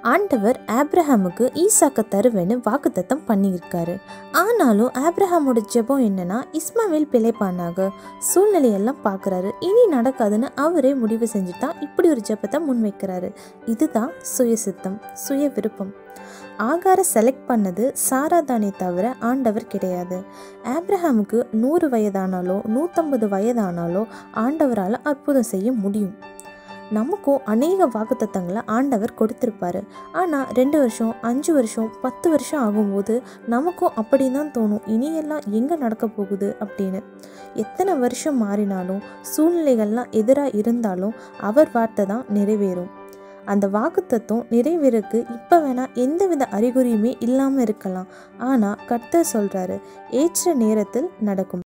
ஆண்டவர் ஆப்ரஹாமுக்கு ஈசாக்க தருவேன்னு வாக்குத்தத்தம் பண்ணியிருக்காரு ஆனாலும் ஆப்ரஹாமோட ஜெபம் என்னன்னா இஸ்மாவேல் பிழைப்பானாக சூழ்நிலையெல்லாம் பார்க்குறாரு இனி நடக்காதுன்னு அவரே முடிவு செஞ்சு தான் இப்படி ஒரு ஜெபத்தை முன்வைக்கிறாரு இதுதான் சுயசித்தம் சுய விருப்பம் ஆகார செலக்ட் பண்ணது சாரா தானே தவிர ஆண்டவர் கிடையாது ஆப்ரஹாமுக்கு நூறு வயதானாலோ நூற்றம்பது வயதானாலோ ஆண்டவரால் அற்புதம் செய்ய முடியும் நமக்கும் அநேக வாக்குத்தத்தங்களை ஆண்டவர் கொடுத்துருப்பாரு ஆனால் ரெண்டு வருஷம் அஞ்சு வருஷம் பத்து வருஷம் ஆகும்போது நமக்கும் அப்படி தான் தோணும் இனியெல்லாம் எங்கே நடக்க போகுது அப்படின்னு எத்தனை வருஷம் மாறினாலும் சூழ்நிலைகள்லாம் எதிராக இருந்தாலும் அவர் வார்த்தை தான் நிறைவேறும் அந்த வாக்குத்தத்தம் நிறைவேறக்கு இப்போ வேணால் எந்தவித அறிகுறியுமே இல்லாமல் இருக்கலாம் ஆனால் கர்த்தர் சொல்கிறாரு ஏற்ற நேரத்தில் நடக்கும்